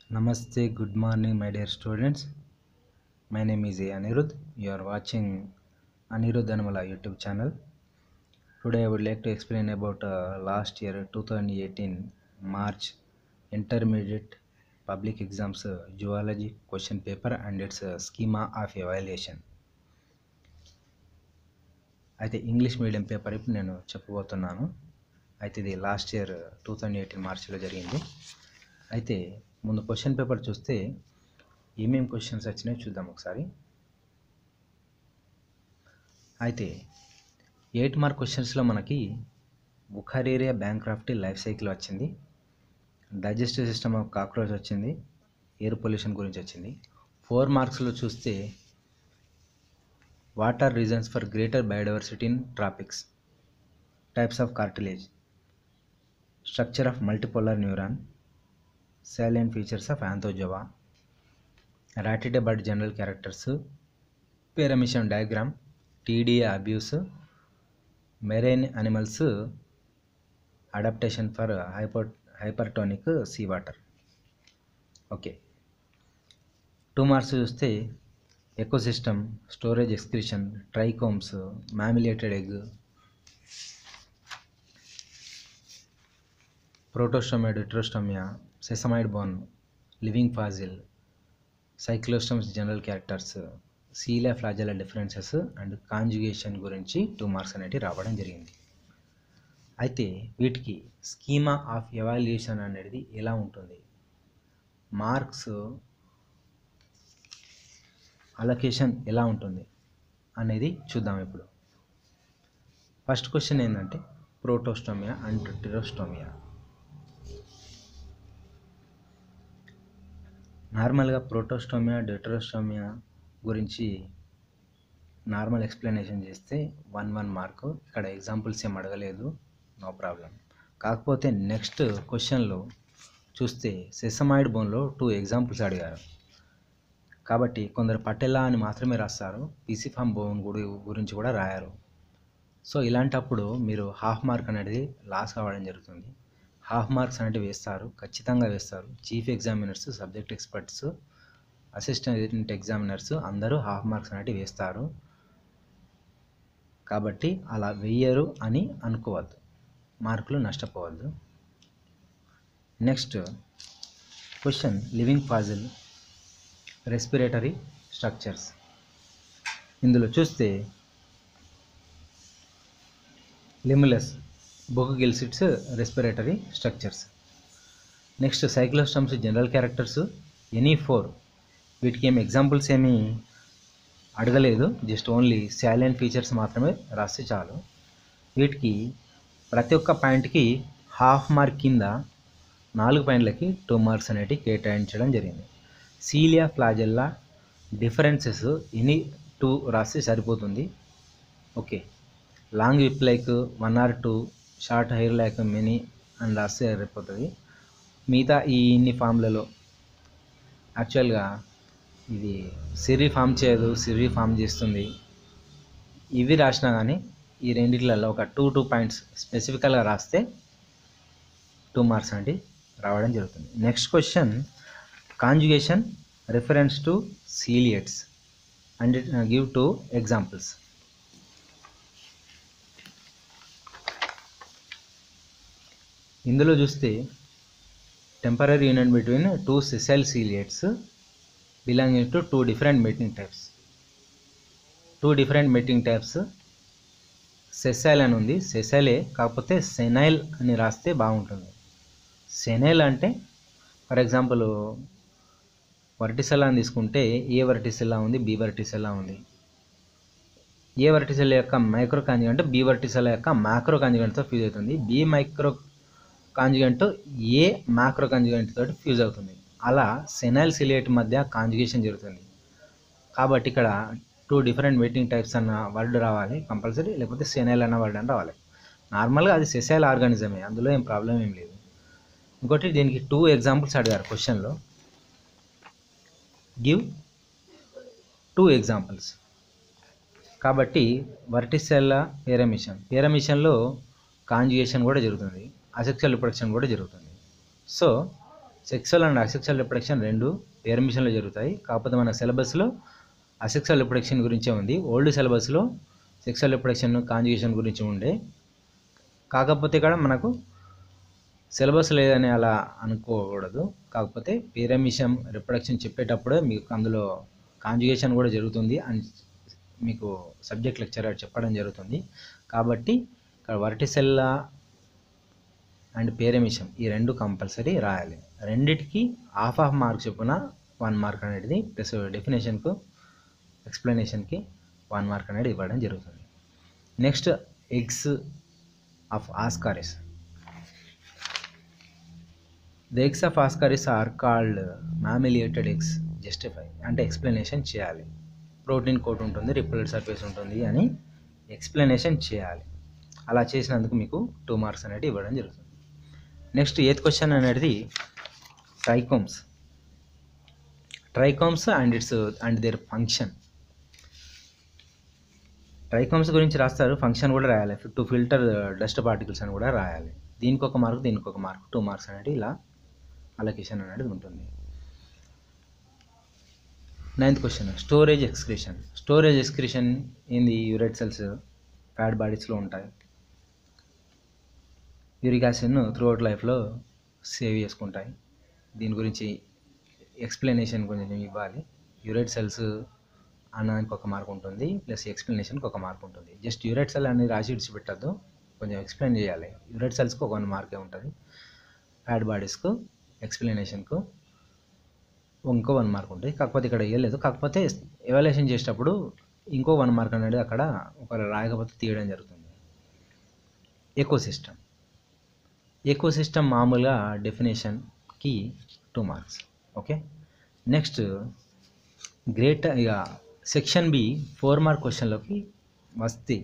Namaste, good morning, my dear students. My name is A. Anirudh. You are watching Anirudh Anamala YouTube channel. Today, I would like to explain about uh, last year 2018 March intermediate public exams uh, zoology question paper and its uh, schema of evaluation. అయితే English medium paper ఇప్పుడు నేను చెప్పబోతున్నాను అయితే ఇది last year two thousand eighteen మార్చిలో జరిగింది అయితే ముందు క్వశ్చన్ పేపర్ చూస్తే ఏమేమి క్వశ్చన్స్ వచ్చినాయో చూద్దాం ఒకసారి అయితే ఎయిట్ మార్క్ క్వశ్చన్స్లో మనకి బుఖారేరియా బ్యాంక్రాఫ్టీ లైఫ్ సైకిల్ వచ్చింది డైజెస్టివ్ సిస్టమ్ ఆఫ్ కాక్రోచ్ వచ్చింది ఎయిర్ పొల్యూషన్ గురించి వచ్చింది ఫోర్ మార్క్స్లో చూస్తే what are reasons for greater biodiversity in tropics types of cartilage structure of multipolar neuron salient features of Anthozoa, Ratita bird general characters, pyramidal diagram, TDA abuse, marine animals, adaptation for hyper, hypertonic seawater. Okay two marks చూస్తే ecosystem storage excretion trichomes mamillated egg protostomia deuterostomia sesamoid bone living fossil cyclostomes general characters cilia flagella differences and conjugation గురించి two marks అనేవి రావడం జరిగింది అయితే వీటికి schema of evaluation అనేది ఎలా ఉంటుంది మార్క్స్ అలొకేషన్ ఎలా ఉంటుంది అనేది చూద్దాం ఇప్పుడు ఫస్ట్ క్వశ్చన్ ఏంటంటే ప్రోటోస్టోమియా అండ్ టిరోస్టోమియా నార్మల్గా ప్రోటోస్టోమియా డెట్రోస్టోమియా గురించి నార్మల్ ఎక్స్ప్లెనేషన్ చేస్తే వన్ వన్ మార్క్ ఇక్కడ ఎగ్జాంపుల్స్ ఏం అడగలేదు నో ప్రాబ్లం కాకపోతే నెక్స్ట్ క్వశ్చన్లో చూస్తే సెసమాయిడ్ బోన్లో టూ ఎగ్జాంపుల్స్ అడిగారు కాబట్టి కొందరు పటెలా అని మాత్రమే రాస్తారు పీసిఫామ్ బోన్ గుడి గురించి కూడా రాయారు సో ఇలాంటప్పుడు మీరు హాఫ్ మార్క్ అనేది లాస్ కావడం జరుగుతుంది హాఫ్ మార్క్స్ అనేవి వేస్తారు ఖచ్చితంగా వేస్తారు chief examiners subject experts assistant examiners అందరూ హాఫ్ మార్క్స్ అనేవి వేస్తారు కాబట్టి అలా వెయ్యరు అని అనుకోవద్దు మార్కులు నష్టపోవద్దు next question living fossil respiratory structures ఇందులో చూస్తే Limulus book gill slits respiratory structures next cyclostomes general characters any four వీటికి ఏమి ఎగ్జాంపుల్స్ ఏమీ అడగలేదు జస్ట్ ఓన్లీ శాలెంట్ ఫీచర్స్ మాత్రమే రాస్తే చాలు వీటికి ప్రతి ఒక్క పాయింట్కి హాఫ్ మార్క్ కింద నాలుగు పాయింట్లకి టూ మార్క్స్ అనేవి కేటాయించడం జరిగింది cilia flagella differences any two రాస్తే సరిపోతుంది okay long whip like one or two short hair like many అని రాస్తే సరిపోతుంది మిగతా ఈ ఇన్ని ఫామ్లలో యాక్చువల్గా ఇది సిరి ఫామ్ చేయదు సిరి ఫామ్ చేస్తుంది ఇవి రాసినా కానీ ఈ రెండిట్లలో ఒక టూ టూ పాయింట్స్ స్పెసిఫికల్గా రాస్తే టూ మార్క్స్ అంటే రావడం జరుగుతుంది next question conjugation reference to ciliates and give two examples ఇందులో చూస్తే temporary union between two sessile ciliates belonging to two different mating types two different mating types sessile అని ఉంది సెసైలే కాకపోతే senile అని రాస్తే బాగుంటుంది సెనైల్ అంటే ఫర్ ఎగ్జాంపుల్ వర్టిసెల్లా అని తీసుకుంటే ఏ వర్టిసెల్లా ఉంది బి వర్టిసెల్లా ఉంది ఏ వర్టిసెల్ యొక్క మైక్రో కాంజిగెంట్ బి వర్టిసెల్ యొక్క మ్యాక్రో కాంజిగెంట్తో ఫ్యూజ్ అవుతుంది B micro conjugant A macro conjugant తోటి ఫ్యూజ్ అవుతుంది అలా సెనైల్ సిలియేట్ మధ్య కాంజుగేషన్ జరుగుతుంది కాబట్టి ఇక్కడ టూ డిఫరెంట్ మీటింగ్ టైప్స్ అన్న వర్డ్ రావాలి కంపల్సరీ లేకపోతే సెనైల్ అన్న వర్డ్ అని రావాలి నార్మల్గా అది సెసైల్ ఆర్గానిజమే అందులో ఏం ప్రాబ్లం ఏం లేదు ఇంకోటి దీనికి టూ ఎగ్జాంపుల్స్ అడిగారు క్వశ్చన్లో గివ్ టూ ఎగ్జాంపుల్స్ కాబట్టి వర్టిసెల్లా పేరమిషన్ పేరమిషన్లో కాంజుగేషన్ కూడా జరుగుతుంది అసెక్చువల్ రిప్రొడక్షన్ కూడా జరుగుతుంది so sexual and asexual reproduction రెండు పేర్ మిషన్లో జరుగుతాయి కాకపోతే మన సిలబస్లో అసెక్సువల్ రిప్రొడక్షన్ గురించే ఉంది ఓల్డ్ సిలబస్లో సెక్సువల్ రిప్రొడక్షన్ కాంజుగేషన్ గురించి ఉండే కాకపోతే ఇక్కడ మనకు సిలబస్ లేదని అలా అనుకోకూడదు కాకపోతే పేరమిషన్ రిప్రొడక్షన్ చెప్పేటప్పుడే మీకు అందులో కాంజుగేషన్ కూడా జరుగుతుంది అని మీకు సబ్జెక్ట్ లెక్చరర్ చెప్పడం జరుగుతుంది కాబట్టి ఇక్కడ వర్టిసెల్లా అండ్ పేరమిషన్ ఈ రెండు కంపల్సరీ రాయాలి రెండిటికి హాఫ్ హాఫ్ మార్క్ చొప్పున వన్ మార్క్ అనేది ప్లస్ డెఫినేషన్కు ఎక్స్ప్లెనేషన్కి వన్ మార్క్ అనేది ఇవ్వడం జరుగుతుంది next eggs of Ascaris the eggs of Ascaris are called mamillated eggs justify అంటే ఎక్స్ప్లెనేషన్ చేయాలి ప్రోటీన్ కోట్ ఉంటుంది రిపల్డ్ సర్ఫేస్ ఉంటుంది అని ఎక్స్ప్లెనేషన్ చేయాలి అలా చేసినందుకు మీకు టూ మార్క్స్ అనేది ఇవ్వడం జరుగుతుంది నెక్స్ట్ ఎయిత్ క్వశ్చన్ అనేది trichomes trichomes and its and their function trichomes గురించి రాస్తారు ఫంక్షన్ కూడా రాయాలి టు ఫిల్టర్ డస్ట్ పార్టికల్స్ అని కూడా రాయాలి దీనికి ఒక మార్క్ దీనికి ఒక మార్క్ టూ మార్క్స్ అనేది ఇలా అలొకేషన్ అనేది ఉంటుంది ninth question storage excretion storage excretion ఏంది యూరైట్ సెల్స్ ఫ్యాట్ బాడీస్లో ఉంటాయి యూరిక్ యాసిడ్ను త్రూఅవుట్ లైఫ్లో సేవ్ చేసుకుంటాయి దీని గురించి ఎక్స్ప్లెనేషన్ కొంచెం ఇవ్వాలి యూరైట్ సెల్స్ అన్నదానికి ఒక మార్క్ ఉంటుంది ప్లస్ ఎక్స్ప్లెనేషన్కి ఒక మార్క్ ఉంటుంది జస్ట్ యూరైట్ సెల్ అనేది రాసి విడిచిపెట్టద్దు కొంచెం ఎక్స్ప్లెయిన్ చేయాలి యూరైట్ సెల్స్కి ఒక వన్ మార్కే ఉంటుంది ఫ్యాట్ బాడీస్కు ఎక్స్ప్లెనేషన్కు ఇంకో వన్ మార్క్ ఉంటుంది కాకపోతే ఇక్కడ ఇవ్వలేదు కాకపోతే ఎవాల్యుయేషన్ చేసేటప్పుడు ఇంకో వన్ మార్క్ అనేది అక్కడ ఒకవేళ రాయకపోతే తీయడం జరుగుతుంది ఎకో సిస్టమ్ ఎకో సిస్టమ్ మామూలుగా డెఫినేషన్కి two marks okay next great ఇక సెక్షన్ బి ఫోర్ మార్క్ క్వశ్చన్లోకి వస్తే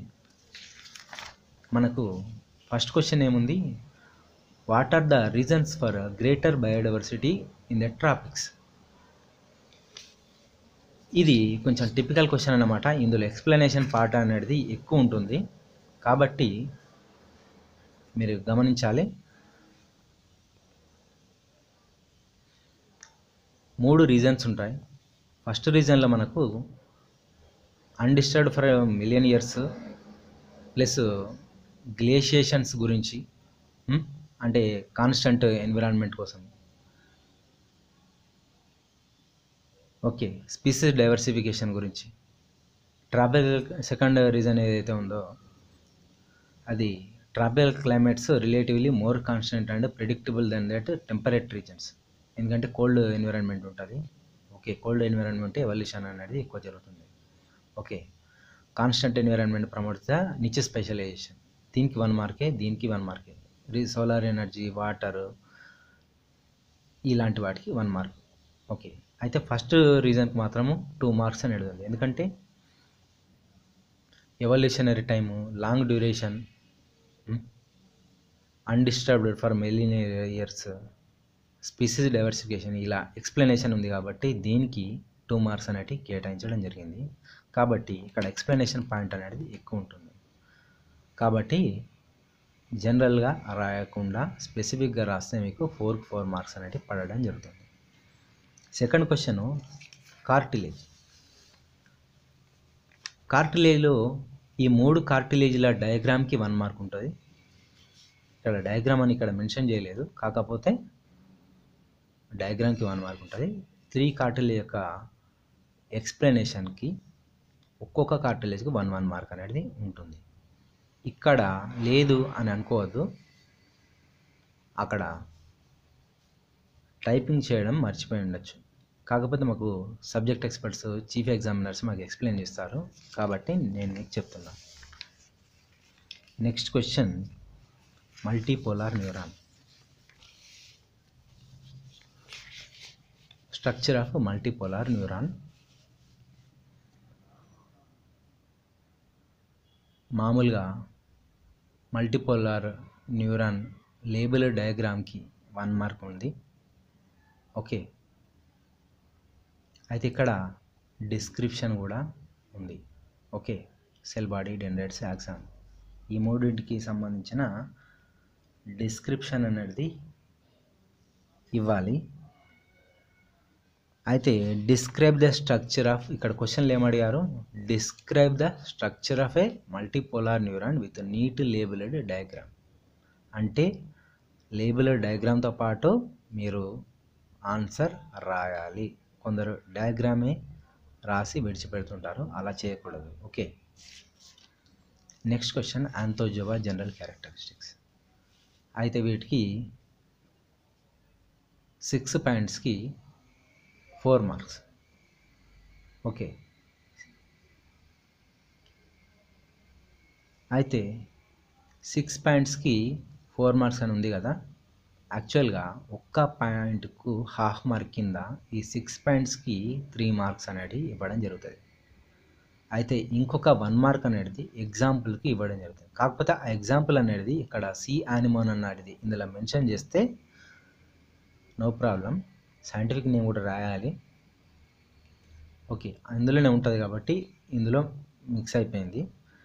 మనకు ఫస్ట్ క్వశ్చన్ ఏముంది what are the reasons for greater biodiversity in the tropics ఇది కొంచెం టిపికల్ క్వశ్చన్ అన్నమాట ఇందులో ఎక్స్ప్లెనేషన్ పార్ట్ అనేది ఎక్కువ ఉంటుంది కాబట్టి మీరు గమనించాలి మూడు రీజన్స్ ఉంటాయి ఫస్ట్ రీజన్లో మనకు undisturbed for million years plus glaciations గురించి ఉమ్, అంటే కాన్స్టంట్ ఎన్విరాన్మెంట్ కోసం ఓకే స్పీసీస్ డైవర్సిఫికేషన్ గురించి ట్రాపికల్ సెకండ్ రీజన్ ఏదైతే ఉందో అది tropical climates relatively more constant and predictable then that temperate regions ఎందుకంటే కోల్డ్ ఎన్విరాన్మెంట్ ఉంటుంది ఓకే కోల్డ్ ఎన్విరాన్మెంట్ ఎవల్యూషన్ అనేది ఎక్కువ జరుగుతుంది okay constant environment promotes the niche specialization దీనికి వన్ మార్కే దీనికి వన్ మార్కే రీ సోలార్ ఎనర్జీ వాటర్ ఇలాంటి వాటికి వన్ మార్క్ ఓకే అయితే ఫస్ట్ రీజన్కి మాత్రము టూ మార్క్స్ అని అడుగుతుంది ఎందుకంటే evolutionary time long duration undisturbed for million years species diversification ఇలా ఎక్స్ప్లెనేషన్ ఉంది కాబట్టి దీనికి టూ మార్క్స్ అనేటివి కేటాయించడం జరిగింది కాబట్టి ఇక్కడ ఎక్స్ప్లెనేషన్ పాయింట్ అనేది ఎక్కువ ఉంటుంది కాబట్టి జనరల్గా రాయకుండా స్పెసిఫిక్గా రాస్తే మీకు ఫోర్కి ఫోర్ మార్క్స్ అనేటివి పడడం జరుగుతుంది సెకండ్ క్వశ్చన్ కార్టిలేజ్ కార్టిలేజ్లో ఈ మూడు కార్టిలేజ్ల డయాగ్రామ్కి వన్ మార్క్ ఉంటుంది ఇక్కడ డయాగ్రామ్ అని ఇక్కడ మెన్షన్ చేయలేదు కాకపోతే డయాగ్రామ్కి వన్ మార్క్ ఉంటుంది త్రీ కార్టిలేజ్ యొక్క ఎక్స్ప్లెనేషన్కి ఒక్కొక్క కార్టిలేజ్కి వన్ వన్ మార్క్ అనేది ఉంటుంది ఇక్కడ లేదు అని అనుకోవద్దు అక్కడ టైపింగ్ చేయడం మర్చిపోయి ఉండొచ్చు కాకపోతే మాకు సబ్జెక్ట్ ఎక్స్పర్ట్స్ చీఫ్ ఎగ్జామినర్స్ మాకు ఎక్స్ప్లెయిన్ చేస్తారు కాబట్టి నేను మీకు చెప్తున్నా next question multipolar neuron structure of multipolar neuron మామూలుగా మల్టీపోలార్ న్యూరాన్ లేబుల్ డయాగ్రామ్కి వన్ మార్క్ ఉంది ఓకే అయితే ఇక్కడ డిస్క్రిప్షన్ కూడా ఉంది okay cell body dendrites axon ఈ మూడింటికి సంబంధించిన డిస్క్రిప్షన్ అనేది ఇవ్వాలి అయితే డిస్క్రైబ్ ద స్ట్రక్చర్ ఆఫ్ ఇక్కడ క్వశ్చన్లు ఏమడిగారు describe the structure of a multipolar neuron with neat labelled diagram అంటే లేబుల్డ్ డయాగ్రామ్తో పాటు మీరు ఆన్సర్ రాయాలి కొందరు డయాగ్రామే రాసి విడిచిపెడుతుంటారు అలా చేయకూడదు okay next question anthozoa general characteristics అయితే వీటికి సిక్స్ పాయింట్స్కి ఫోర్ మార్క్స్ ఓకే అయితే సిక్స్ పాయింట్స్కి ఫోర్ మార్క్స్ అని ఉంది కదా యాక్చువల్గా ఒక్క పాయింట్కు హాఫ్ మార్క్ కింద ఈ సిక్స్ పాయింట్స్కి త్రీ మార్క్స్ అనేది ఇవ్వడం జరుగుతుంది అయితే ఇంకొక వన్ మార్క్ అనేది ఎగ్జాంపుల్కి ఇవ్వడం జరుగుతుంది కాకపోతే ఆ ఎగ్జాంపుల్ అనేది ఇక్కడ సి యానిమోన్ అన్నది ఇందులో మెన్షన్ చేస్తే నో ప్రాబ్లం సైంటిఫిక్ నేమ్ కూడా రాయాలి ఓకే అందులోనే ఉంటుంది కాబట్టి ఇందులో మిక్స్ అయిపోయింది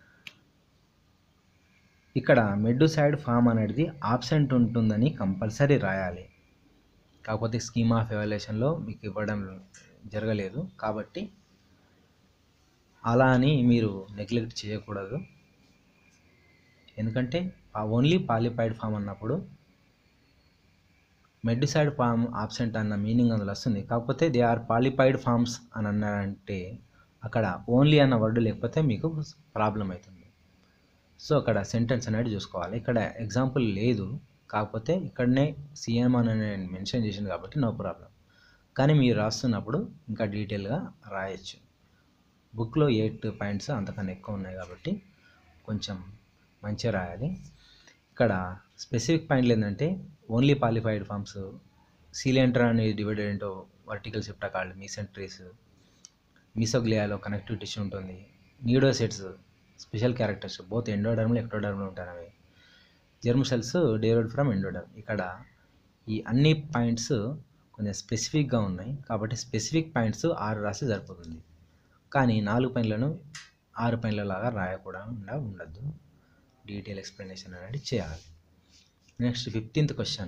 ఇక్కడ మెడ్డు సైడ్ ఫామ్ అనేది ఆబ్సెంట్ ఉంటుందని కంపల్సరీ రాయాలి కాకపోతే స్కీమ్ ఆఫ్ ఎవాల్యుయేషన్లో మీకు ఇవ్వడం జరగలేదు కాబట్టి అలా అని మీరు నెగ్లెక్ట్ చేయకూడదు ఎందుకంటే ఓన్లీ పాలిపైడ్ ఫామ్ అన్నప్పుడు మెడిసైడ్ ఫామ్ ఆబ్సెంట్ అన్న మీనింగ్ అందులో వస్తుంది కాకపోతే దే ఆర్ పాలిపైడ్ ఫామ్స్ అని అన్నారంటే అక్కడ ఓన్లీ అన్న వర్డ్ లేకపోతే మీకు ప్రాబ్లం అవుతుంది సో అక్కడ సెంటెన్స్ అనేది చూసుకోవాలి ఇక్కడ ఎగ్జాంపుల్ లేదు కాకపోతే ఇక్కడనే సీఎం అని నేను మెన్షన్ చేసింది కాబట్టి నో ప్రాబ్లం కానీ మీరు రాస్తున్నప్పుడు ఇంకా డీటెయిల్గా రాయొచ్చు బుక్లో ఎయిట్ పాయింట్స్ అంతకన్నా ఎక్కువ ఉన్నాయి కాబట్టి కొంచెం మంచిగా రాయాలి ఇక్కడ స్పెసిఫిక్ పాయింట్లు ఏంటంటే ఓన్లీ పాలిఫైడ్ ఫార్మ్స్ సీలియంటర్ అనేది divided into vertical septa called mesenteries మీసోగ్లియాలో కనెక్టివ్ టిష్యూ ఉంటుంది నీడోసెట్స్ స్పెషల్ క్యారెక్టర్స్ బోత్ ఎండోడర్మ్లు ఎక్టోడర్మ్లు ఉంటాయి అవి germ cells derived from endoderm ఇక్కడ ఈ అన్ని పాయింట్స్ కొంచెం స్పెసిఫిక్గా ఉన్నాయి కాబట్టి స్పెసిఫిక్ పాయింట్స్ ఆరు రాసి సరిపోతుంది కానీ నాలుగు పైన్లను ఆరు పైన్ల లాగా రాయకుండా ఉండద్దు డీటెయిల్ ఎక్స్ప్లెనేషన్ అనేది చేయాలి next fifteenth question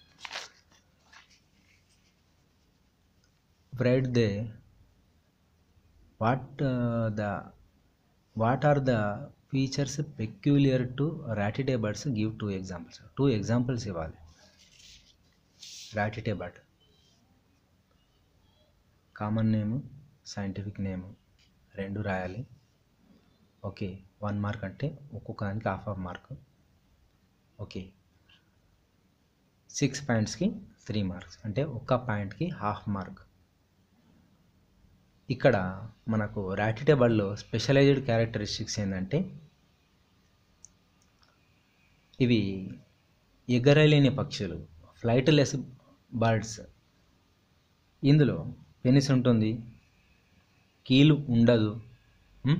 write the what uh, the what are the features peculiar to ratite birds give two examples two examples ఇవ్వాలి ratite bird common name scientific name రెండు రాయాలి ఓకే వన్ మార్క్ అంటే ఒక్కొక్క దానికి half half mark okay six పాయింట్స్కి three marks అంటే ఒక్క పాయింట్కి హాఫ్ మార్క్ ఇక్కడ మనకు రాటిటబల్లో స్పెషలైజ్డ్ క్యారెక్టరిస్టిక్స్ ఏంటంటే ఇవి ఎగరలేని పక్షులు ఫ్లైట్లెస్ బర్డ్స్ ఇందులో పెనిస్ ఉంటుంది కీలు ఉండదు ఉమ్?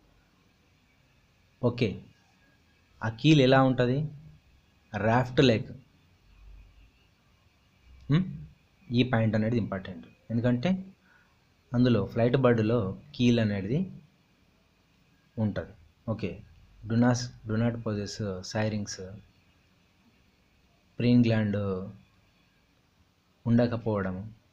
ఓకే ఆ కీలు ఎలా ఉంటుంది రాఫ్ట్ లైక్ ఈ పాయింట్ అనేది ఇంపార్టెంట్ ఎందుకంటే అందులో ఫ్లైట్ బర్డ్లో కీల్ అనేది ఉంటుంది ఓకే డునాస్ do not possess syrinx preen gland ఉండకపోవడం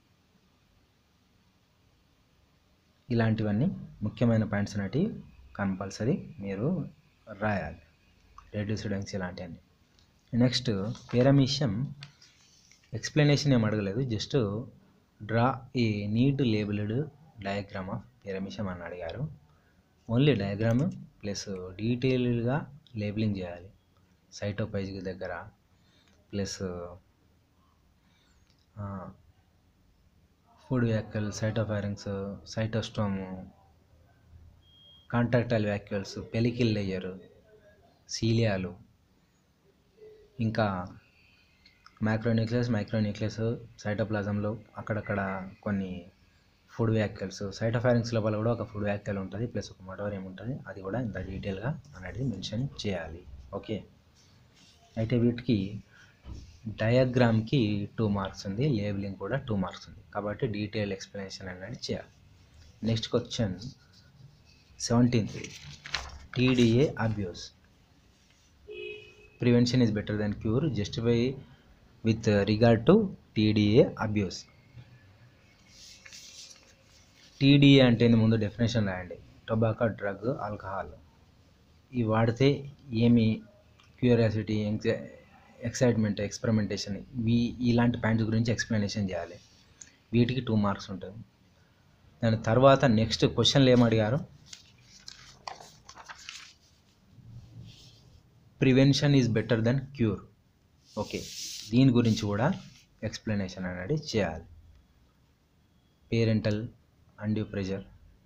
ఇలాంటివన్నీ ముఖ్యమైన పాయింట్స్ అనేటివి కంపల్సరీ మీరు రాయాలి రెడ్యూసిడెన్స్ ఇలాంటివన్నీ నెక్స్ట్ పేరమీషియం ఎక్స్ప్లెనేషన్ ఏం అడగలేదు just draw a neat labelled diagram of paramecium అని అడిగారు ఓన్లీ డయాగ్రామ్ ప్లస్ డీటెయిల్డ్గా లేబులింగ్ చేయాలి సైటోపైజ్ దగ్గర plus food vacuole cytopharynx cytostome contractile vacuoles pellicle layer సీలియాలు ఇంకా మైక్రోన్యూక్లియస్ మైక్రోన్యూక్లియస్ సైటోప్లాజంలో అక్కడక్కడ కొన్ని ఫుడ్ వ్యాక్యూల్స్ సైటోఫారింగ్స్ లోపల కూడా ఒక ఫుడ్ వ్యాక్యూల్ ఉంటుంది ప్లస్ ఒక మటోరియం ఉంటుంది అది కూడా ఇంత డీటెయిల్గా అనేది మెన్షన్ చేయాలి ఓకే అయితే వీటికి డయాగ్రామ్కి టూ మార్క్స్ ఉంది లేబులింగ్ కూడా టూ మార్క్స్ ఉంది కాబట్టి డీటెయిల్ ఎక్స్ప్లెనేషన్ అనేది చేయాలి next question seventeenth TDA abuse prevention is better than cure justify with regard to TDA abuse TDA అంటే ఏంది ముందు డెఫినేషన్ రాయండి టొబాకో డ్రగ్ ఆల్కహాల్ ఇవి వాడితే ఏమి క్యూరియాసిటీ ఎక్సైట్మెంట్ ఎక్స్పెరిమెంటేషన్ ఇవి ఇలాంటి పాయింట్స్ గురించి ఎక్స్ప్లెనేషన్ చేయాలి వీటికి టూ మార్క్స్ ఉంటుంది దాని తర్వాత నెక్స్ట్ క్వశ్చన్లు ఏం అడిగారు prevention is better than cure okay దీని గురించి కూడా ఎక్స్ప్లెనేషన్ అనేది చేయాలి పేరెంటల్ అండ్యూ ప్రెషర్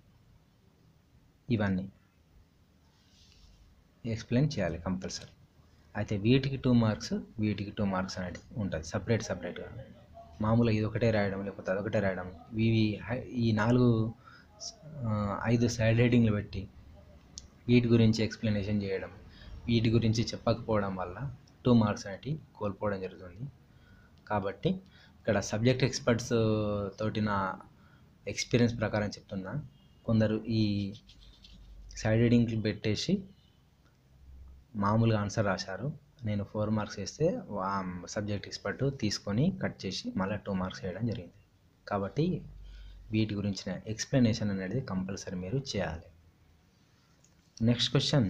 ఇవన్నీ ఎక్స్ప్లెయిన్ చేయాలి కంపల్సరీ అయితే వీటికి టూ మార్క్స్ వీటికి టూ మార్క్స్ అనేది ఉంటుంది సపరేట్ సపరేట్గా మామూలుగా ఇది ఒకటే రాయడం లేకపోతే అదొకటే రాయడం ఇవి హై- ఈ నాలుగు ఆ, ఐదు సైడ్ హెడింగ్లు పెట్టి వీటి గురించి ఎక్స్ప్లెనేషన్ చేయడం వీటి గురించి చెప్పకపోవడం వల్ల టూ మార్క్స్ అనేటివి కోల్పోవడం జరుగుతుంది కాబట్టి ఇక్కడ సబ్జెక్ట్ ఎక్స్పర్ట్స్ తోటి నా ఎక్స్పీరియన్స్ ప్రకారం చెప్తున్నా కొందరు ఈ సైడ్ హెడింగ్లు పెట్టేసి మామూలుగా ఆన్సర్ రాశారు నేను ఫోర్ మార్క్స్ వేస్తే సబ్జెక్ట్ ఎక్స్పర్ట్ తీసుకొని కట్ చేసి మళ్ళీ టూ మార్క్స్ వేయడం జరిగింది కాబట్టి వీటి గురించిన ఎక్స్ప్లెనేషన్ అనేది కంపల్సరీ మీరు చేయాలి next question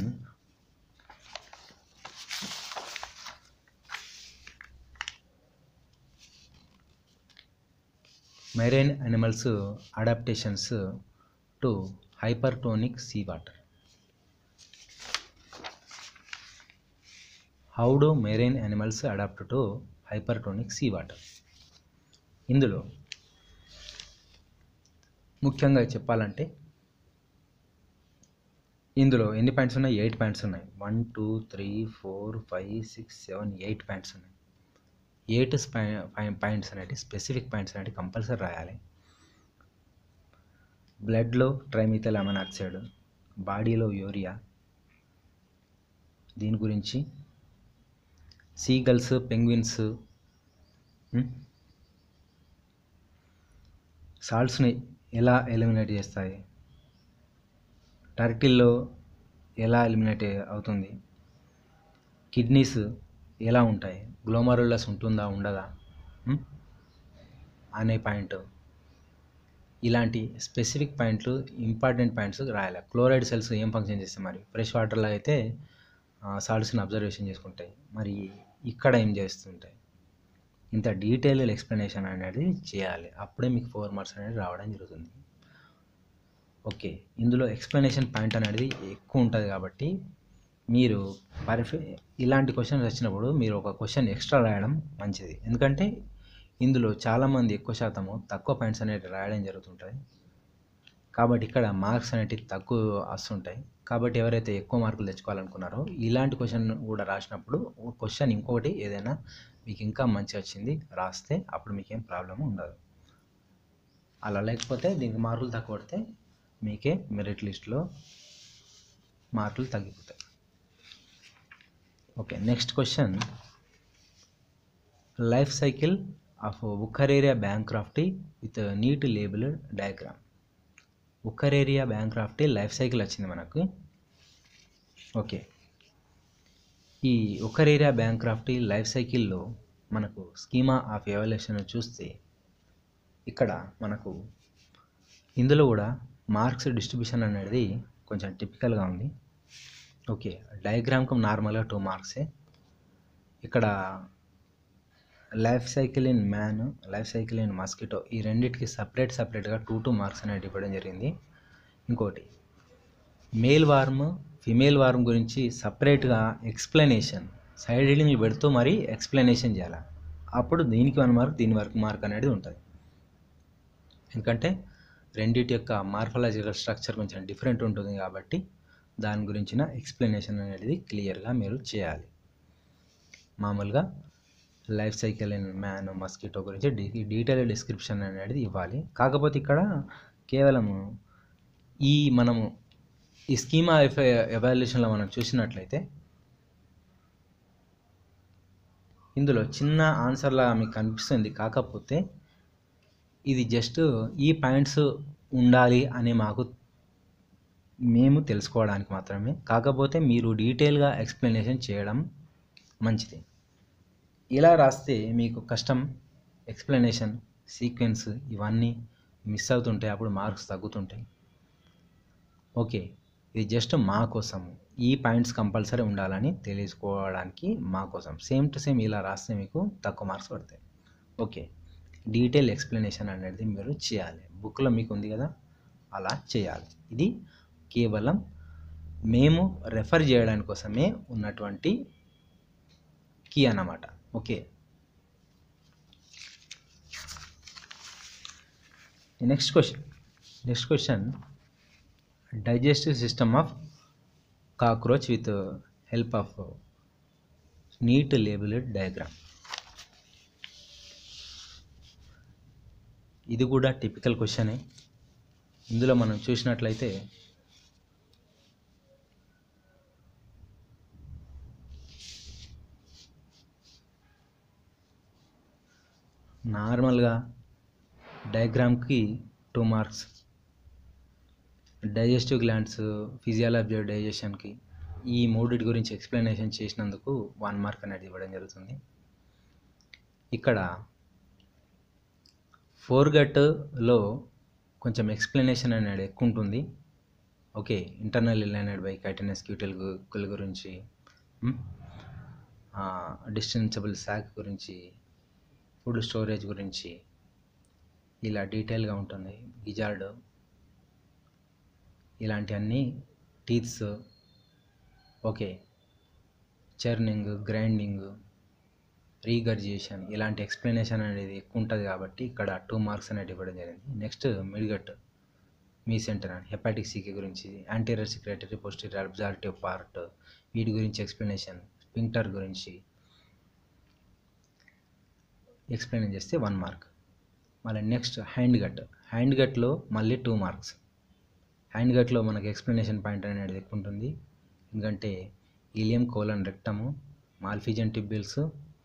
marine animals adaptations to hypertonic sea water how do marine animals adapt to hypertonic sea water ఇందులో ముఖ్యంగా చెప్పాలంటే ఇందులో ఎన్ని పాయింట్స్ ఉన్నాయి ఎయిట్ పాయింట్స్ ఉన్నాయి one two three four five six seven eight points ఉన్నాయి ఎయిట్ పాయింట్స్ అనేవి specific points అనేవి కంపల్సరీ రాయాలి బ్లడ్లో ట్రైమిథైల్ అమైన్ ఆక్సైడ్ బాడీలో యూరియా దీని గురించి సీగల్స్ పెంగ్విన్స్ సాల్ట్స్ని ఎలా ఎలిమినేట్ చేస్తాయి టర్టిల్లో ఎలా ఎలిమినేట్ అవుతుంది కిడ్నీస్ ఎలా ఉంటాయి గ్లోమరులస్ ఉంటుందా ఉండదా ఉమ్? అనే పాయింట్ ఇలాంటి స్పెసిఫిక్ పాయింట్లు ఇంపార్టెంట్ పాయింట్స్ రాయాలి క్లోరైడ్ సెల్స్ ఏం ఫంక్షన్ చేస్తాయి మరి ఫ్రెష్ వాటర్లో అయితే సాల్ట్స్ని అబ్జర్వేషన్ చేసుకుంటాయి మరి ఇక్కడ ఏం చేస్తుంటాయి ఇంత డీటెయిల్ ఎక్స్ప్లెనేషన్ అనేది చేయాలి అప్పుడే మీకు ఫోర్ మార్క్స్ అనేది రావడం జరుగుతుంది ఓకే ఇందులో ఎక్స్ప్లెనేషన్ పాయింట్ అనేది ఎక్కువ ఉంటుంది కాబట్టి మీరు పర్ఫె ఇలాంటి క్వశ్చన్స్ వచ్చినప్పుడు మీరు ఒక క్వశ్చన్ ఎక్స్ట్రా రాయడం మంచిది ఎందుకంటే ఇందులో చాలామంది ఎక్కువ శాతము తక్కువ పాయింట్స్ అనేవి రాయడం జరుగుతుంటుంది కాబట్టి ఇక్కడ మార్క్స్ అనేటివి తక్కువ వస్తుంటాయి కాబట్టి ఎవరైతే ఎక్కువ మార్కులు తెచ్చుకోవాలనుకున్నారో ఇలాంటి క్వశ్చన్ కూడా రాసినప్పుడు క్వశ్చన్ ఇంకొకటి ఏదైనా మీకు ఇంకా మంచి వచ్చింది రాస్తే అప్పుడు మీకేం ప్రాబ్లం ఉండదు అలా లేకపోతే దీనికి మార్కులు తక్కువ పడితే మీకే మెరిట్ లిస్ట్లో మార్కులు తగ్గిపోతాయి okay next question life cycle of Wuchereria bancrofti with neat label diagram Wuchereria bancrofti life cycle వచ్చింది మనకు ఓకే ఈ ఉక్కరేరియా బ్యాంక్రాఫ్టీ లైఫ్ సైకిల్లో మనకు స్కీమా ఆఫ్ ఎవాల్యుయేషన్ చూస్తే ఇక్కడ మనకు ఇందులో కూడా మార్క్స్ డిస్ట్రిబ్యూషన్ అనేది కొంచెం టిపికల్గా ఉంది ఓకే డయాగ్రామ్కు నార్మల్గా టూ మార్క్సే ఇక్కడ life cycle in man life cycle in mosquito ఈ రెండింటికి సపరేట్ సపరేట్గా టూ టూ మార్క్స్ అనేది ఇవ్వడం జరిగింది ఇంకోటి మేల్ వార్మ్ ఫిమేల్ వార్మ్ గురించి సపరేట్గా ఎక్స్ప్లెనేషన్ సైడ్ హెడింగ్లు పెడుతూ మరీ ఎక్స్ప్లెనేషన్ చేయాలి అప్పుడు దీనికి వన్ మార్క్ దీని వరకు మార్క్ అనేది ఉంటుంది ఎందుకంటే రెండింటి యొక్క మార్ఫలాజికల్ స్ట్రక్చర్ కొంచెం డిఫరెంట్ ఉంటుంది కాబట్టి దాని గురించిన ఎక్స్ప్లెనేషన్ అనేది క్లియర్గా మీరు చేయాలి మామూలుగా life cycle in man mosquito గురించి డీ డీటెయిల్ డిస్క్రిప్షన్ అనేది ఇవ్వాలి కాకపోతే ఇక్కడ కేవలం ఈ మనము ఈ స్కీమా ఎవాల్యుయేషన్లో మనం చూసినట్లయితే ఇందులో చిన్న ఆన్సర్లా మీకు కనిపిస్తుంది కాకపోతే ఇది జస్ట్ ఈ పాయింట్స్ ఉండాలి అని మాకు మేము తెలుసుకోవడానికి మాత్రమే కాకపోతే మీరు డీటెయిల్గా ఎక్స్ప్లెనేషన్ చేయడం మంచిది ఇలా రాస్తే మీకు కష్టం ఎక్స్ప్లెనేషన్ సీక్వెన్స్ ఇవన్నీ మిస్ అవుతుంటాయి అప్పుడు మార్క్స్ తగ్గుతుంటాయి ఓకే ఇది జస్ట్ మా కోసం ఈ పాయింట్స్ కంపల్సరీ ఉండాలని తెలుసుకోవడానికి మా కోసం సేమ్ టు సేమ్ ఇలా రాస్తే మీకు తక్కువ మార్క్స్ పడతాయి ఓకే డీటెయిల్ ఎక్స్ప్లెనేషన్ అనేది మీరు చేయాలి బుక్లో మీకు ఉంది కదా అలా చేయాలి ఇది కేవలం మేము రెఫర్ చేయడానికి కోసమే ఉన్నటువంటి కీ అన్నమాట okay next question next question digestive system of cockroach with uh, help of uh, neat labeled diagram ఇది కూడా టిపికల్ క్వశ్చనే ఇందులో మనం చూసినట్లయితే నార్మల్గా డయాగ్రామ్కి two marks digestive glands physiology డైజెషన్కి ఈ మూడిటి గురించి ఎక్స్ప్లెనేషన్ చేసినందుకు వన్ మార్క్ అనేది ఇవ్వడం జరుగుతుంది ఇక్కడ ఫోర్ గట్లో కొంచెం ఎక్స్ప్లెనేషన్ అనేది ఎక్కువ ఉంటుంది okay internal is lined by chitinous cuticle గుల్ గురించి డిస్టెన్సబుల్ శాక్ గురించి ఫుడ్ స్టోరేజ్ గురించి ఇలా డీటెయిల్గా ఉంటుంది గిజార్డ్ ఇలాంటివన్నీ teeths okay churning grinding regurgitation ఇలాంటి ఎక్స్ప్లెనేషన్ అనేది ఎక్కువ ఉంటుంది కాబట్టి ఇక్కడ టూ మార్క్స్ అనేది ఇవ్వడం జరిగింది నెక్స్ట్ మిడ్గట్ మీ సెంటర్ అని హెపాటిక్ సీకే గురించి anterior secretory posterior absorptive part వీటి గురించి ఎక్స్ప్లెనేషన్ స్పింక్టర్ గురించి ఎక్స్ప్లెయిన్ చేస్తే వన్ మార్క్ మళ్ళీ నెక్స్ట్ హ్యాండ్ గట్ హ్యాండ్ గట్లో మళ్ళీ టూ మార్క్స్ హ్యాండ్ గట్లో మనకి ఎక్స్ప్లెనేషన్ పాయింట్ అనేది ఎక్కువ ఉంటుంది ఎందుకంటే ileum colon rectum Malpighian tubules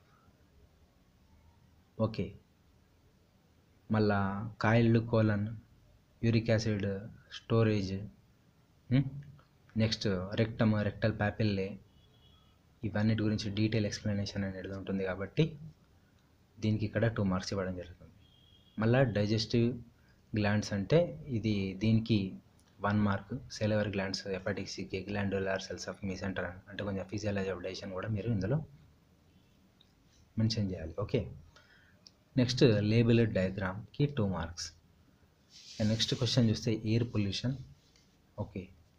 okay మళ్ళా coiled colon uric acid storage next rectum rectal papillae ఇవన్నిటి గురించి డీటెయిల్ ఎక్స్ప్లెనేషన్ అనేది ఉంటుంది కాబట్టి దీనికి ఇక్కడ టూ మార్క్స్ ఇవ్వడం జరుగుతుంది మళ్ళీ డైజెస్టివ్ గ్లాండ్స్ అంటే ఇది దీనికి one mark salivary glands hepatic caeca glandular cells of mesenteron అంటే కొంచెం ఫిజియాలజీ ఆఫ్ డైజెషన్ కూడా మీరు ఇందులో మెన్షన్ చేయాలి ఓకే నెక్స్ట్ లేబుల్ డయాగ్రామ్కి టూ మార్క్స్ నెక్స్ట్ క్వశ్చన్ చూస్తే air pollution okay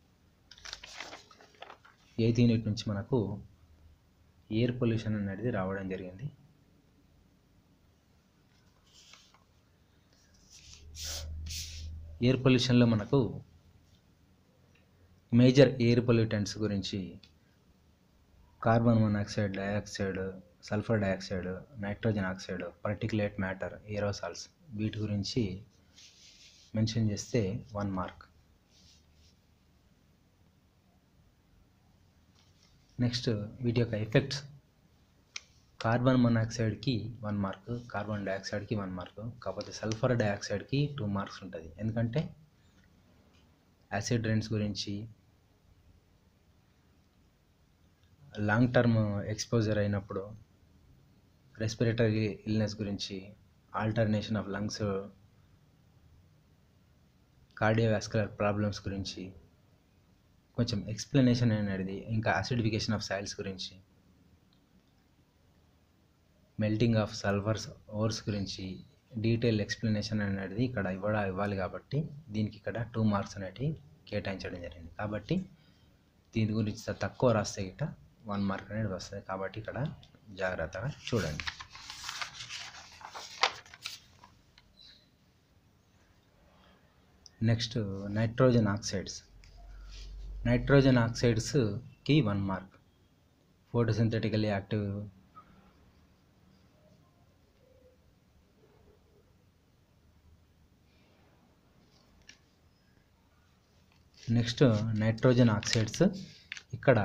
eighth unit నుంచి మనకు ఎయిర్ పొల్యూషన్ అనేది రావడం జరిగింది ఎయిర్ పొల్యూషన్లో మనకు మేజర్ ఎయిర్ పొల్యూటెంట్స్ గురించి carbon monoxide dioxide sulphur dioxide nitrogen oxide particulate matter aerosols వీటి గురించి మెన్షన్ చేస్తే వన్ మార్క్ నెక్స్ట్ వీటి యొక్క ఎఫెక్ట్స్ కార్బన్ మొనాక్సైడ్కి వన్ మార్క్ కార్బన్ డయాక్సైడ్కి వన్ మార్క్ కాకపోతే సల్ఫర్ డయాక్సైడ్కి టూ మార్క్స్ ఉంటుంది ఎందుకంటే యాసిడ్ రైన్స్ గురించి లాంగ్ టర్మ్ ఎక్స్పోజర్ అయినప్పుడు రెస్పిరేటరీ ఇల్నెస్ గురించి alternation of lungs cardiovascular problems గురించి కొంచెం ఎక్స్ప్లెనేషన్ అనేది ఇంకా అసిడిఫికేషన్ ఆఫ్ సాయిల్స్ గురించి మెల్టింగ్ ఆఫ్ సల్ఫర్స్ ఓర్స్ గురించి డీటెయిల్ ఎక్స్ప్లెనేషన్ అనేది ఇక్కడ ఇవ్వడా ఇవ్వాలి కాబట్టి దీనికి ఇక్కడ టూ మార్క్స్ అనేటివి కేటాయించడం జరిగింది కాబట్టి దీని గురించి తక్కువ రాస్తే గిట్ట వన్ మార్క్ అనేది వస్తుంది కాబట్టి ఇక్కడ జాగ్రత్తగా చూడండి నెక్స్ట్ నైట్రోజన్ ఆక్సైడ్స్ నైట్రోజన్ ఆక్సైడ్స్కి one mark photosynthetically active next nitrogen oxides ఇక్కడ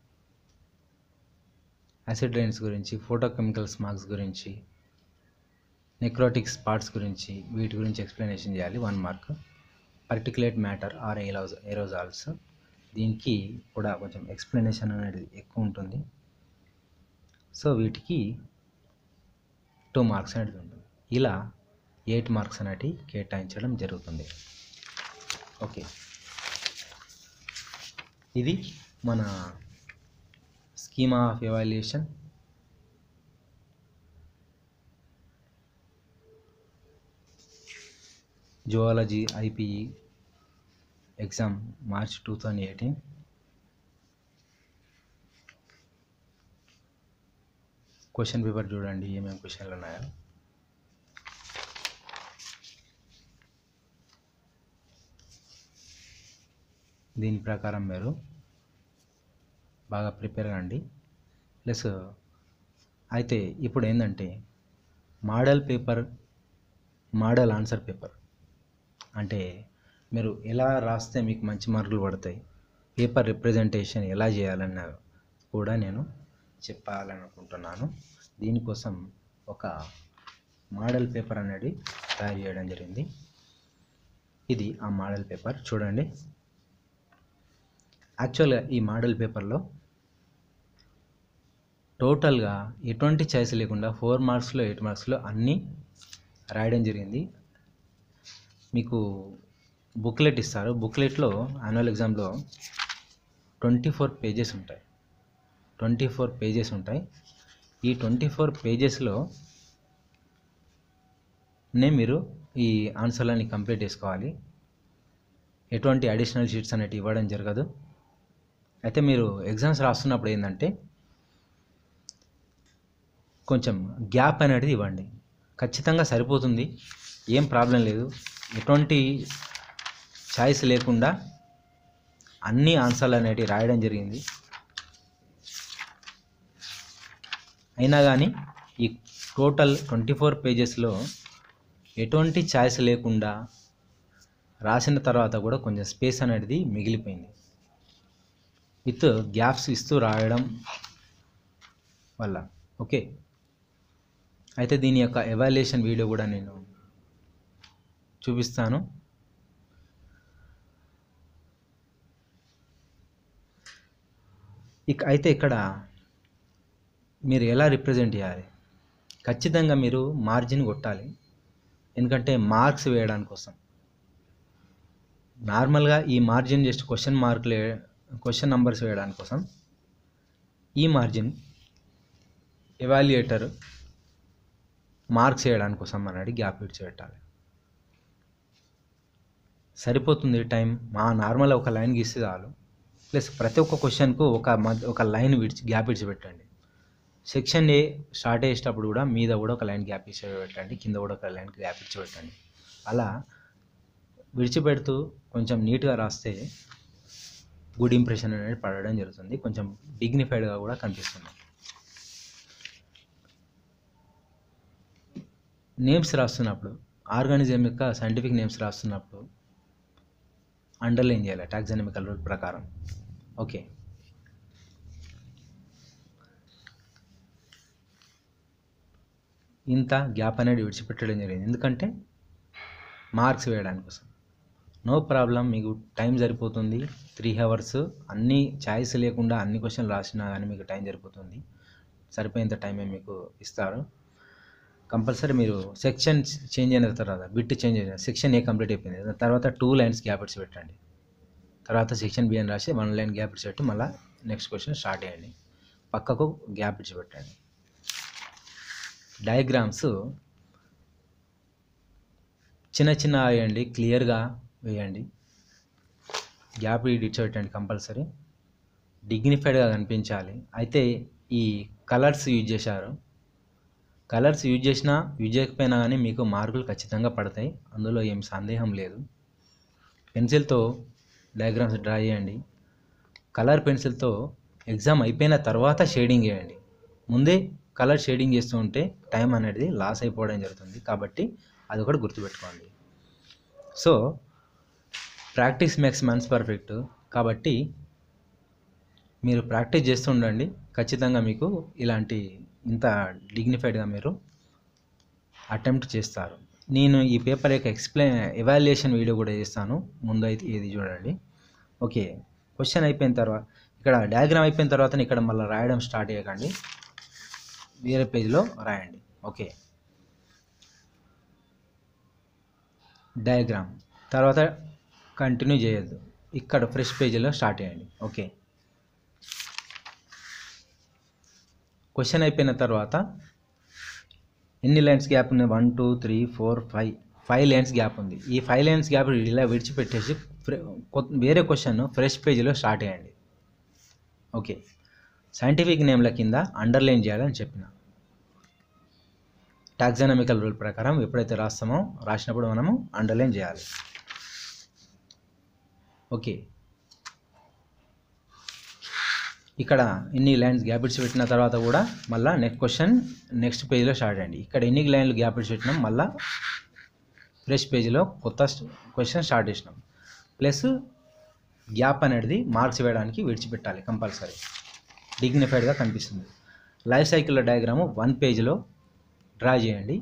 యాసిడ్ రైన్స్ గురించి ఫోటోకెమికల్ స్మాగ్స్ గురించి నెక్రోటిక్ స్పాట్స్ గురించి వీటి గురించి ఎక్స్ప్లెనేషన్ చేయాలి one mark particulate matter or aeros aerosols దీనికి కూడా కొంచెం ఎక్స్ప్లెనేషన్ అనేది ఎక్కువ ఉంటుంది సో వీటికి టూ మార్క్స్ అనేది ఉంటుంది ఇలా ఎయిట్ మార్క్స్ అనేటివి కేటాయించడం జరుగుతుంది ఓకే ఇది మన schema of evaluation zoology IPE exam March two thousand eighteen question paper చూడండి ఏమేమి క్వశ్చన్లు ఉన్నాయో దీని ప్రకారం మీరు బాగా ప్రిపేర్ కండి ప్లస్ అయితే ఇప్పుడు ఏంటంటే model paper model answer paper అంటే మీరు ఎలా రాస్తే మీకు మంచి మార్కులు పడతాయి పేపర్ రిప్రజెంటేషన్ ఎలా చేయాలన్న కూడా నేను చెప్పాలనుకుంటున్నాను దీనికోసం ఒక మోడల్ పేపర్ అనేది తయారు చేయడం జరిగింది ఇది ఆ మోడల్ పేపర్ చూడండి యాక్చువల్గా ఈ మోడల్ పేపర్లో టోటల్గా ఎటువంటి చాయిస్ లేకుండా ఫోర్ మార్క్స్లో ఎయిట్ మార్క్స్లో అన్నీ రాయడం జరిగింది మీకు బుక్లెట్ ఇస్తారు బుక్లెట్లో యాన్యువల్ ఎగ్జామ్లో ట్వంటీ ఫోర్ పేజెస్ ఉంటాయి ట్వంటీ ఫోర్ పేజెస్ ఉంటాయి ఈ ట్వంటీ ఫోర్ పేజెస్లో నే మీరు ఈ ఆన్సర్లని కంప్లీట్ చేసుకోవాలి ఎటువంటి అడిషనల్ షీట్స్ అనేవి ఇవ్వడం జరగదు అయితే మీరు ఎగ్జామ్స్ రాస్తున్నప్పుడు ఏంటంటే కొంచెం గ్యాప్ అనేది ఇవ్వండి ఖచ్చితంగా సరిపోతుంది ఏం ప్రాబ్లం లేదు ఎటువంటి చాయిస్ లేకుండా అన్ని ఆన్సర్లు అనేటివి రాయడం జరిగింది అయినా కానీ ఈ టోటల్ ట్వంటీ ఫోర్ పేజెస్లో ఎటువంటి ఛాయిస్ లేకుండా రాసిన తర్వాత కూడా కొంచెం స్పేస్ అనేది మిగిలిపోయింది విత్ గ్యాప్స్ ఇస్తూ రాయడం వల్ల ఓకే అయితే దీని యొక్క ఎవాల్యుయేషన్ వీడియో కూడా నేను చూపిస్తాను ఇక అయితే ఇక్కడ మీరు ఎలా రిప్రజెంట్ చేయాలి ఖచ్చితంగా మీరు మార్జిన్ కొట్టాలి ఎందుకంటే మార్క్స్ వేయడాని కోసం నార్మల్గా ఈ మార్జిన్ జస్ట్ క్వశ్చన్ మార్కులు క్వశ్చన్ నంబర్స్ వేయడానికి కోసం ఈ మార్జిన్ ఎవాల్యుయేటర్ మార్క్స్ వేయడానికి కోసం అన్నాడు గ్యాప్ ఇడ్చి పెట్టాలి సరిపోతుంది టైం మా నార్మల్ ఒక లైన్ గీస్తే చాలు ప్లస్ ప్రతి ఒక్క క్వశ్చన్కు ఒక మధ్య ఒక లైన్ విడిచి గ్యాప్ ఇడిచి పెట్టండి సెక్షన్ ఏ స్టార్ట్ చేసేటప్పుడు కూడా మీద కూడా ఒక లైన్ గ్యాప్ ఇచ్చి పెట్టండి కింద కూడా ఒక లైన్ గ్యాప్ ఇచ్చి పెట్టండి అలా విడిచిపెడుతూ కొంచెం నీట్గా రాస్తే గుడ్ ఇంప్రెషన్ అనేది పడడం జరుగుతుంది కొంచెం డిగ్నిఫైడ్గా కూడా కనిపిస్తుంది నేమ్స్ రాస్తున్నప్పుడు ఆర్గానిజం యొక్క సైంటిఫిక్ నేమ్స్ రాస్తున్నప్పుడు అండర్లైన్ చేయాలి టాక్సానమికల్ రూల్ ప్రకారం ఓకే ఇంత గ్యాప్ అనేది విడిచిపెట్టడం జరిగింది ఎందుకంటే మార్క్స్ వేయడానికి కోసం నో ప్రాబ్లం మీకు టైం సరిపోతుంది త్రీ అవర్స్ అన్ని ఛాయిస్ లేకుండా అన్ని క్వశ్చన్లు రాసినా కానీ మీకు టైం సరిపోతుంది సరిపోయేంత టైమే మీకు ఇస్తారు కంపల్సరీ మీరు సెక్షన్ చేంజ్ అయిన తర్వాత బిట్ చేంజ్ అయిన సెక్షన్ ఏ కంప్లీట్ అయిపోయింది దాని తర్వాత టూ లైన్స్ గ్యాప్ ఇట్స్ పెట్టండి తర్వాత సెక్షన్ బి అని రాసి వన్ లైన్ గ్యాప్ ఇట్స్ పెట్టి మళ్ళీ నెక్స్ట్ క్వశ్చన్ స్టార్ట్ చేయండి పక్కకు గ్యాప్ ఇచ్చి పెట్టండి డయాగ్రామ్స్ చిన్న చిన్న వేయండి క్లియర్గా వేయండి గ్యాప్ ఇచ్చి పెట్టండి కంపల్సరీ డిగ్నిఫైడ్గా కనిపించాలి అయితే ఈ కలర్స్ యూజ్ చేశారు కలర్స్ యూజ్ చేసినా యూజ్ చేయకపోయినా కానీ మీకు మార్కులు ఖచ్చితంగా పడతాయి అందులో ఏం సందేహం లేదు పెన్సిల్తో డయాగ్రామ్స్ డ్రా చేయండి కలర్ పెన్సిల్తో ఎగ్జామ్ అయిపోయిన తర్వాత షేడింగ్ చేయండి ముందే కలర్ షేడింగ్ చేస్తూ ఉంటే టైం అనేది లాస్ అయిపోవడం జరుగుతుంది కాబట్టి అది ఒకటి గుర్తుపెట్టుకోండి so practice makes man's perfect కాబట్టి మీరు ప్రాక్టీస్ చేస్తూ ఉండండి ఖచ్చితంగా మీకు ఇలాంటి ఇంత డిగ్నిఫైడ్గా మీరు అటెంప్ట్ చేస్తారు నేను ఈ పేపర్ యొక్క ఎక్స్ప్లెయిన్ ఎవాల్యుయేషన్ వీడియో కూడా చేస్తాను ముందు అయితే ఇది చూడండి ఓకే క్వశ్చన్ అయిపోయిన తర్వాత ఇక్కడ డయాగ్రామ్ అయిపోయిన తర్వాత ఇక్కడ మళ్ళీ రాయడం స్టార్ట్ చేయకండి వేరే పేజ్లో రాయండి ఓకే డయాగ్రామ్ తర్వాత కంటిన్యూ చేయొద్దు ఇక్కడ ఫ్రెష్ పేజీలో స్టార్ట్ చేయండి ఓకే క్వశ్చన్ అయిపోయిన తర్వాత ఎన్ని లైన్స్ గ్యాప్ ఉంది one two three four five five lines gap ఉంది ఈ ఫైవ్ లైన్స్ గ్యాప్ ఇలా విడిచిపెట్టేసి ఫ్రె- కొత్త- వేరే క్వశ్చన్ ఫ్రెష్ పేజీలో స్టార్ట్ చేయండి ఓకే సైంటిఫిక్ నేమ్ల కింద అండర్లైన్ చేయాలని చెప్పిన టాక్సానమికల్ రూల్ ప్రకారం ఎప్పుడైతే రాస్తామో రాసినప్పుడు మనము అండర్లైన్ చేయాలి ఓకే ఇక్కడ ఇన్ని లైన్స్ గ్యాప్ ఇచ్చి పెట్టిన తర్వాత కూడా మళ్ళీ నెక్స్ట్ క్వశ్చన్ నెక్స్ట్ పేజీలో స్టార్ట్ అయ్యండి ఇక్కడ ఎన్ని లైన్లు గ్యాప్ ఇచ్చి పెట్టినాం మళ్ళీ ఫ్రెష్ పేజీలో కొత్త క్వశ్చన్ స్టార్ట్ చేసినాం ప్లస్ గ్యాప్ అనేది మార్క్స్ వేయడానికి విడిచిపెట్టాలి కంపల్సరీ డిగ్నిఫైడ్గా కనిపిస్తుంది లైఫ్ సైకిల్ డయాగ్రాము వన్ పేజ్లో డ్రా చేయండి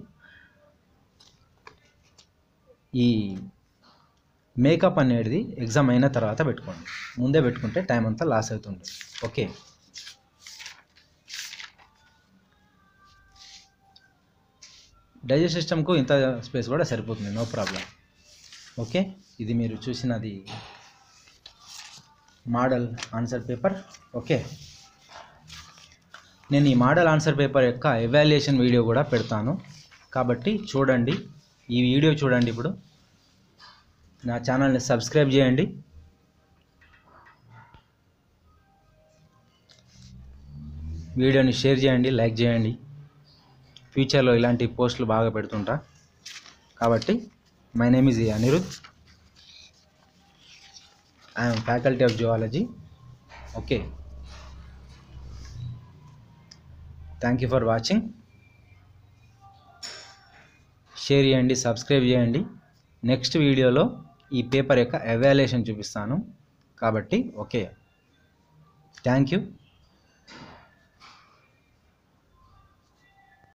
ఈ మేకప్ అనేది ఎగ్జామ్ అయిన తర్వాత పెట్టుకోండి ముందే పెట్టుకుంటే టైం అంతా లాస్ అవుతుంది ఓకే డైజెస్ట్ సిస్టమ్కు ఇంత స్పేస్ కూడా సరిపోతుంది నో ప్రాబ్లం ఓకే ఇది మీరు చూసినది మోడల్ ఆన్సర్ పేపర్ ఓకే నేను ఈ మోడల్ ఆన్సర్ పేపర్ యొక్క ఎవాల్యుయేషన్ వీడియో కూడా పెడతాను కాబట్టి చూడండి ఈ వీడియో చూడండి ఇప్పుడు నా ఛానల్ని సబ్స్క్రైబ్ చేయండి వీడియోని షేర్ చేయండి లైక్ చేయండి ఫ్యూచర్లో ఇలాంటి పోస్టులు బాగా పెడుతుంటా కాబట్టి my name is Anirudh I'm faculty of zoology okay thank you for watching share చేయండి సబ్స్క్రైబ్ చేయండి నెక్స్ట్ వీడియోలో ఈ పేపర్ యొక్క ఎవాల్యుయేషన్ చూపిస్తాను కాబట్టి ఓకే థ్యాంక్ యూ